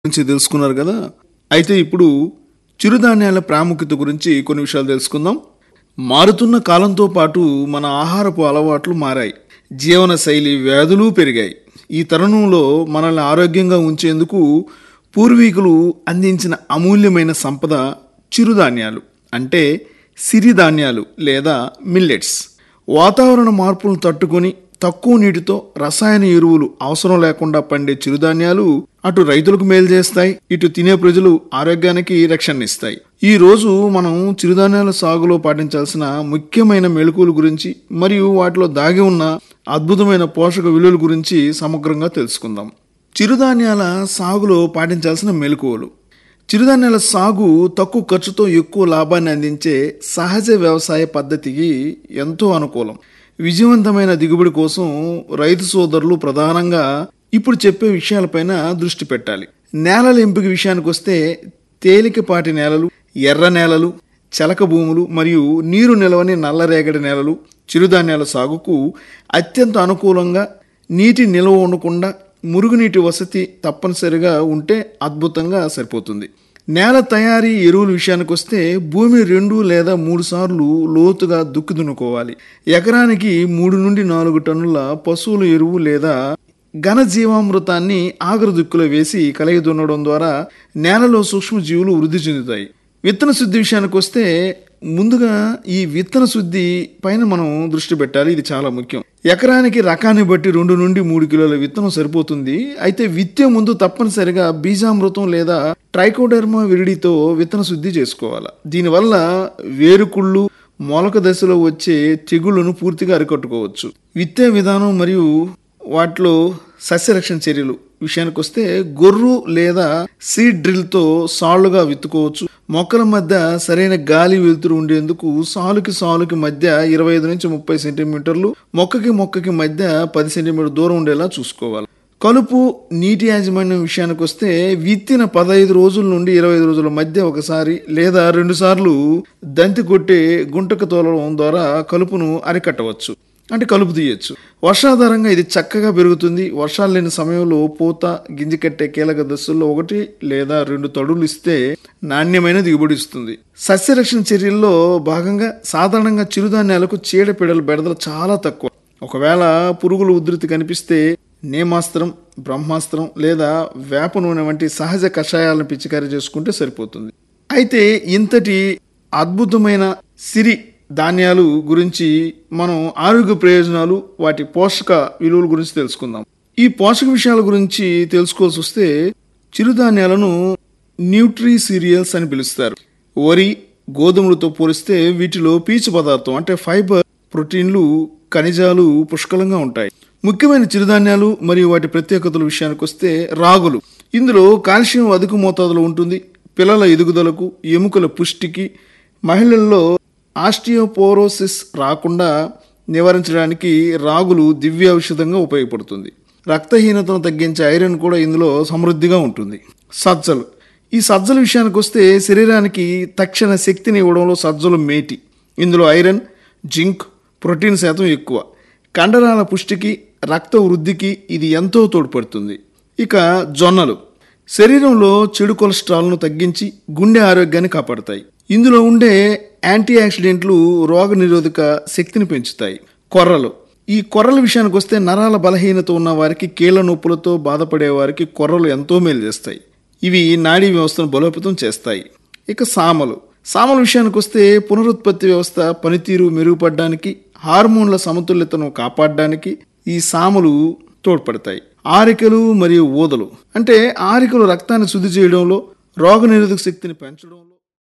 గురించి తెలుసుకున్నారు కదా అయితే ఇప్పుడు చిరుధాన్యాల ప్రాముఖ్యత గురించి కొన్ని విషయాలు తెలుసుకుందాం మారుతున్న కాలంతో పాటు మన ఆహారపు అలవాట్లు మారాయి జీవన శైలి వ్యాధులు పెరిగాయి ఈ తరుణంలో మనల్ని ఆరోగ్యంగా ఉంచేందుకు పూర్వీకులు అందించిన అమూల్యమైన సంపద చిరుధాన్యాలు అంటే సిరిధాన్యాలు లేదా మిల్లెట్స్ వాతావరణ మార్పులను తట్టుకొని తక్కువ నీటితో రసాయన ఎరువులు అవసరం లేకుండా పండే చిరుధాన్యాలు అటు రైతులకు మేలు చేస్తాయి ఇటు తినే ప్రజలు ఆరోగ్యానికి రక్షణనిస్తాయి ఈ రోజు మనం చిరుధాన్యాల సాగులో పాటించాల్సిన ముఖ్యమైన మెళకువల గురించి మరియు వాటిలో దాగి ఉన్న అద్భుతమైన పోషక విలువల గురించి సమగ్రంగా తెలుసుకుందాం చిరుధాన్యాల సాగులో పాటించాల్సిన మెలకువలు చిరుధాన్యాల సాగు తక్కువ ఖర్చుతో ఎక్కువ లాభాన్ని అందించే సహజ వ్యవసాయ పద్ధతికి ఎంతో అనుకూలం విజయవంతమైన దిగుబడి కోసం రైతు సోదరులు ప్రధానంగా ఇప్పుడు చెప్పే విషయాలపైన దృష్టి పెట్టాలి నేలల ఎంపిక విషయానికి వస్తే తేలికపాటి నేలలు ఎర్ర నేలలు చలక భూములు మరియు నీరు నిలవని నల్లరేగడి నేలలు చిరుధాన్యాల సాగుకు అత్యంత అనుకూలంగా నీటి నిల్వ ఉండకుండా మురుగునీటి వసతి తప్పనిసరిగా ఉంటే అద్భుతంగా సరిపోతుంది నేల తయారీ ఎరువుల విషయానికి వస్తే భూమి రెండు లేదా మూడు సార్లు లోతుగా దుక్కి దున్నుకోవాలి ఎకరానికి మూడు నుండి నాలుగు టన్నుల పశువుల ఎరువు లేదా ఘన జీవామృతాన్ని ఆగరు దుక్కులో వేసి కలయి దున్నడం ద్వారా నేలలో సూక్ష్మజీవులు వృద్ధి చెందుతాయి విత్తన శుద్ధి విషయానికి వస్తే ముందుగా ఈ విత్తన శుద్ధి పైన మనం దృష్టి పెట్టాలి ఇది చాలా ముఖ్యం ఎకరానికి రకాన్ని బట్టి రెండు నుండి మూడు కిలోల విత్తనం సరిపోతుంది అయితే విత్తే ముందు తప్పనిసరిగా బీజామృతం లేదా ట్రైకోడెర్మా విరిడితో విత్తన శుద్ధి చేసుకోవాలి దీనివల్ల వేరుకుళ్ళు మొలక దశలో వచ్చే తెగుళ్లను పూర్తిగా అరికట్టుకోవచ్చు విత్తే విధానం మరియు వాటిలో సస్యరక్షణ చర్యలు విషయానికి వస్తే గొర్రు లేదా సీడ్ డ్రిల్తో సాళ్లుగా విత్తుకోవచ్చు మొక్కల మధ్య సరైన గాలి వెలుతురు ఉండేందుకు సాలుకి సాలుకి మధ్య ఇరవై ఐదు నుంచి ముప్పై సెంటీమీటర్లు మొక్కకి మొక్కకి మధ్య పది సెంటీమీటర్ దూరం ఉండేలా చూసుకోవాలి కలుపు నీటి యాజమాన్యం విషయానికి వస్తే విత్తిన పదహైదు రోజుల నుండి ఇరవై ఐదు రోజుల మధ్య ఒకసారి లేదా రెండు సార్లు దంతి కొట్టే గుంటకు తోలడం ద్వారా కలుపును అరికట్టవచ్చు అంటే కలుపు తీయచ్చు వర్షాధారంగా ఇది చక్కగా పెరుగుతుంది వర్షాలు లేని సమయంలో పూత గింజ కట్టే కీలక దశల్లో ఒకటి లేదా రెండు తడులు ఇస్తే నాణ్యమైన దిగుబడి ఇస్తుంది సస్యరక్షణ చర్యల్లో భాగంగా సాధారణంగా చిరుధాన్యాలకు చీడపీడల బెడదలు చాలా తక్కువ ఒకవేళ పురుగుల ఉధృతి కనిపిస్తే నేమాస్త్రం బ్రహ్మాస్త్రం లేదా వేప నూనె వంటి సహజ కషాయాలను పిచికారీ చేసుకుంటే సరిపోతుంది అయితే ఇంతటి అద్భుతమైన సిరి ధాన్యాలు గురించి మనం ఆరోగ్య ప్రయోజనాలు వాటి పోషక విలువల గురించి తెలుసుకుందాం ఈ పోషక విషయాల గురించి తెలుసుకోవాల్సి వస్తే చిరుధాన్యాలను న్యూట్రీ సీరియల్స్ అని పిలుస్తారు వరి గోధుమలతో పోలిస్తే వీటిలో పీచు పదార్థం అంటే ఫైబర్ ప్రోటీన్లు ఖనిజాలు పుష్కలంగా ఉంటాయి ముఖ్యమైన చిరుధాన్యాలు మరియు వాటి ప్రత్యేకతల విషయానికి వస్తే రాగులు ఇందులో కాల్షియం అధిక మోతాదులో ఉంటుంది పిల్లల ఎదుగుదలకు ఎముకల పుష్టికి మహిళల్లో ఆస్టియోపోరోసిస్ రాకుండా నివారించడానికి రాగులు దివ్య ఔషధంగా ఉపయోగపడుతుంది రక్తహీనతను తగ్గించే ఐరన్ కూడా ఇందులో సమృద్ధిగా ఉంటుంది సజ్జలు ఈ సజ్జల విషయానికి వస్తే శరీరానికి తక్షణ శక్తిని ఇవ్వడంలో సజ్జలు మేటి ఇందులో ఐరన్ జింక్ ప్రోటీన్ శాతం ఎక్కువ కండరాల పుష్టికి రక్త వృద్ధికి ఇది ఎంతో తోడ్పడుతుంది ఇక జొన్నలు శరీరంలో చెడు కొలెస్ట్రాల్ను తగ్గించి గుండె ఆరోగ్యాన్ని కాపాడుతాయి ఇందులో ఉండే యాంటీ ఆక్సిడెంట్లు రోగ నిరోధక శక్తిని పెంచుతాయి కొర్రలు ఈ కొర్రల విషయానికి వస్తే నరాల బలహీనత ఉన్న వారికి కీళ్ల నొప్పులతో బాధపడే వారికి కొర్రలు ఎంతో మేలు చేస్తాయి ఇవి నాడీ వ్యవస్థను బలోపేతం చేస్తాయి ఇక సామలు సామల విషయానికి వస్తే పునరుత్పత్తి వ్యవస్థ పనితీరు మెరుగుపడడానికి హార్మోన్ల సమతుల్యతను కాపాడడానికి ఈ సామలు తోడ్పడతాయి ఆరికలు మరియు ఊదలు అంటే ఆరికలు రక్తాన్ని శుద్ధి చేయడంలో రోగనిరోధక శక్తిని పెంచడంలో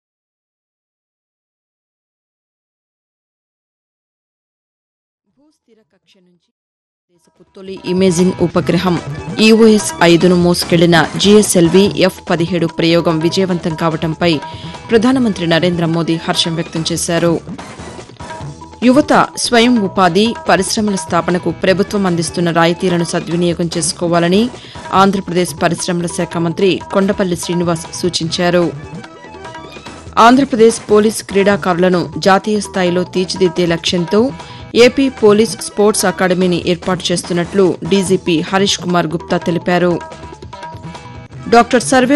భూస్థిర కక్ష నుంచి దేశపు తొలి ఇమేజింగ్ ఉపగ్రహం ఈఓఎస్ ఐదును మోసుకెళ్లిన జిఎస్ఎల్వి ఎఫ్ పదిహేడు ప్రయోగం విజయవంతం కావడంపై ప్రధానమంత్రి నరేంద్ర మోదీ హర్షం వ్యక్తం చేశారు యువత స్వయం ఉపాధి పరిశ్రమల స్థాపనకు ప్రభుత్వం అందిస్తున్న రాయితీలను సద్వినియోగం చేసుకోవాలని ఆంధ్రప్రదేశ్ పరిశ్రమల శాఖ మంత్రి కొండపల్లి శ్రీనివాస్ సూచించారు ఆంధ్రప్రదేశ్ పోలీస్ క్రీడాకారులను జాతీయ స్థాయిలో తీర్చిదిద్దే లక్ష్యంతో ఏపీ పోలీస్ స్పోర్ట్స్ అకాడమీని ఏర్పాటు చేస్తున్నట్లు డీజీపీ హరీష్ కుమార్ గుప్తా తెలిపారు డాక్టర్ సర్వే